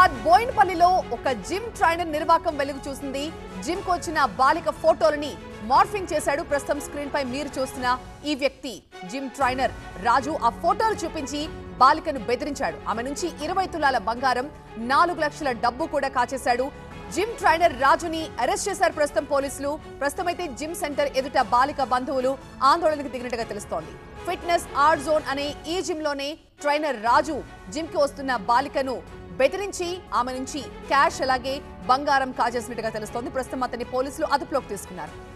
హైదరాబాద్ బోయినపల్లిలో ఒక gym trainer నిర్వాకం వెలుగు చూసింది జిమ్ కు వచ్చిన బాలిక ఫోటోలని మార్ఫింగ్ చేశాడు ప్రస్తుతం స్క్రీన్ పై మీరు చూస్తున్న ఈ వ్యక్తి జిమ్ ట్రైనర్ రాజు ఆ ఫోటోలు చూపించి బాలికను బెదిరించాడు ఆమె నుంచి ఇరవై తులాల బంగారం నాలుగు లక్షల డబ్బు కూడా కాచేశాడు జిమ్ ట్రైనర్ రాజుని అరెస్ట్ చేశారు ప్రస్తుతం పోలీసులు ప్రస్తుతం అయితే జిమ్ సెంటర్ ఎదుట బాలిక బంధువులు ఆందోళనకు దిగినట్టుగా తెలుస్తోంది ఫిట్నెస్ ఆర్ట్ జోన్ అనే ఈ జిమ్ లోనే ట్రైనర్ రాజు జిమ్ కి వస్తున్న బాలికను బెదిరించి ఆమె నుంచి క్యాష్ అలాగే బంగారం కాజేసినట్టుగా తెలుస్తోంది ప్రస్తుతం అతన్ని పోలీసులు అదుపులోకి తీసుకున్నారు